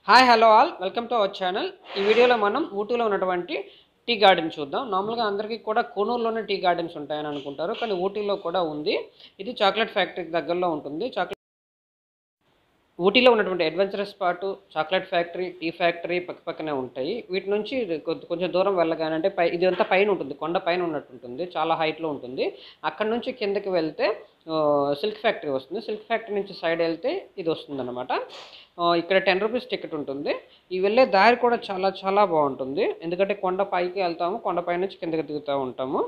Hi hello all welcome to our channel ఈ వీడియోలో మనం ఊటీలో ఉన్నటువంటి టీ గార్డెన్ చూద్దాం నార్మల్గా అందరికీ కూడా కొనూరులోనే టీ గార్డెన్స్ ఉంటాయని అనుకుంటారు కానీ ఊటీలో కూడా ఉంది ఇది చాక్లెట్ ఫ్యాక్టరీకి దగ్గరలో ఉంటుంది చాక్లెట్ ఊటీలో ఉన్నటువంటి adventurous spot chocolate factory tea factory పక్క పక్కనే ఉంటాయి వీటి నుంచి కొ- కొంచెం దూరం వెళ్ళగానే అంటే పై ఇది అంతా పైన ఉంటుంది కొండ పైన ఉన్నట్టు ఉంటుంది చాలా హైట్లో ఉంటుంది అక్కడ నుంచి కిందకి వెళ్తే సిల్క్ ఫ్యాక్టరీ వస్తుంది సిల్క్ ఫ్యాక్టరీ నుంచి సైడ్ వెళ్తే ఇది వస్తుంది అనమాట ఇక్కడ టెన్ రూపీస్ టికెట్ ఉంటుంది ఈ వెళ్ళే దారి కూడా చాలా చాలా బాగుంటుంది ఎందుకంటే కొండ పైకి వెళ్తాము కొండ పై నుంచి కిందకి దిగుతూ ఉంటాము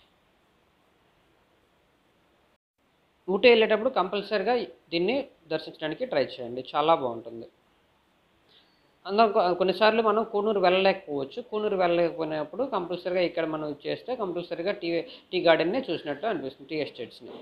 ఊటీ వెళ్ళేటప్పుడు కంపల్సరిగా దీన్ని దర్శించడానికి ట్రై చేయండి చాలా బాగుంటుంది అందులో కొ- కొన్నిసార్లు మనం కూనూరు వెళ్ళలేకపోవచ్చు కూనూరు వెళ్ళలేకపోయినప్పుడు కంపల్సరీగా ఇక్కడ మనం చేస్తే కంపల్సరీగా టీ టీ గార్డెన్నే చూసినట్టు అనిపిస్తుంది టీ ఎస్టేట్స్ని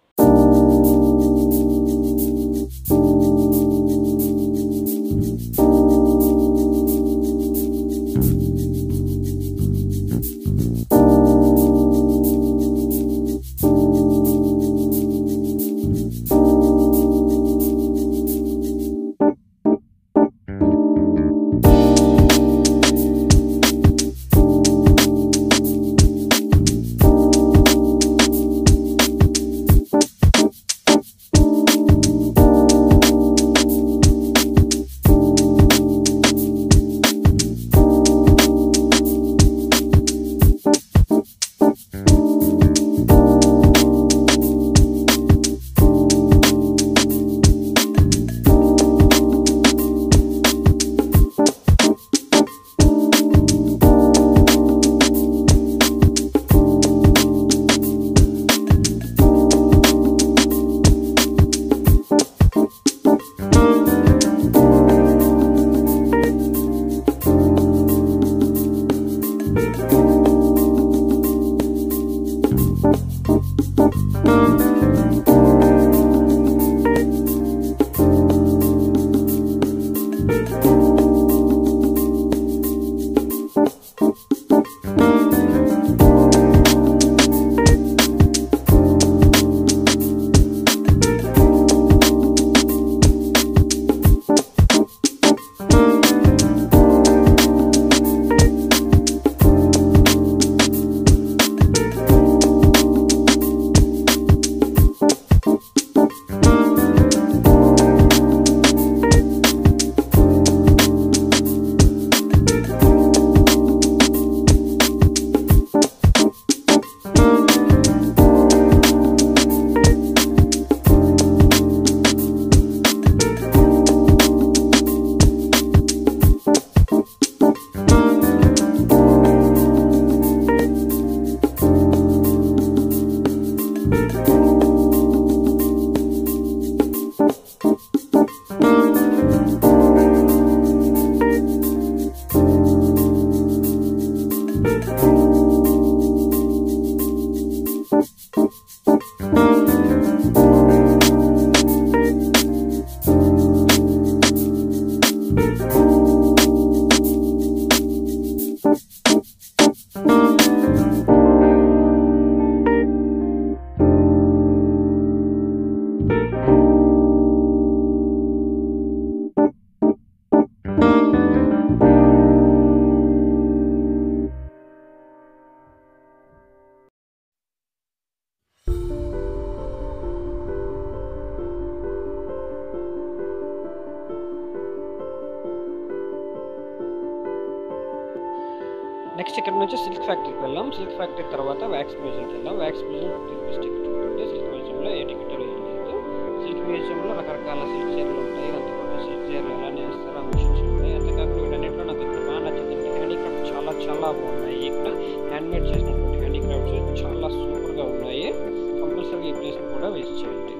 నెక్స్ట్ ఇక్కడ నుంచి సిల్క్ ఫ్యాక్టరీకి వెళ్ళాం సిల్క్ ఫ్యాక్టరీ తర్వాత వ్యాక్స్ మ్యూజియంకి వెళ్ళాం wax museum fifty rupees ticket ఉంటుంది సిల్క్ మ్యూజియంలో ఏ టికెట్ ఏం లేదు సిల్క్ మ్యూజియంలో రకరకాల సిల్క్ చీరలు ఉంటాయి అంతేకాకుండా సిల్క్ చీరలు ఎలా నేస్తారు ఆ మిషన్స్ ఉంటాయి అంతేకాకుండా వీటన్నిటిలో నాకు ఇక్కడ బాగా నచ్చింది అంటే హ్యాండీక్రాఫ్ట్ చాలా చాలా బాగున్నాయి ఇక్కడ హ్యాండ్మేడ్ చేసినటువంటి హ్యాండీక్రాఫ్ట్స్ చాలా సూపర్గా ఉన్నాయి కంపల్సరీగా ఈ ప్లేస్ని కూడా విజిట్ చేయండి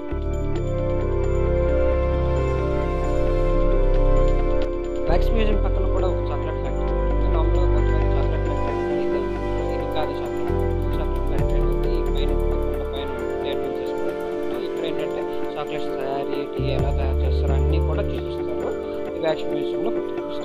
వ్యాక్స్ మ్యూజియం పక్కన కూడా ఒక చాక్లెట్ ఫ్యాక్టరీ ఉంటుంది నార్మల్గా కొంతమంది చాక్లెట్ ఫ్యాక్టరీ అంటే ఇది అనుకుంటారు. ఇది కాదు చాక్లెట్ చాక్లెట్ ఫ్యాక్టరీ అనేది పైన కొండ పైన అడ్వెంచర్స్ కూడా ఉంటాయి. ఇక్కడ ఏంటంటే చాక్లెట్స్ తయారీ టీ ఎలా తయారు చేస్తారు అన్నీ కూడా చూపిస్తారు ఈ వ్యాక్స్ మ్యూజియంలో ఫిఫ్టీ రూపీస్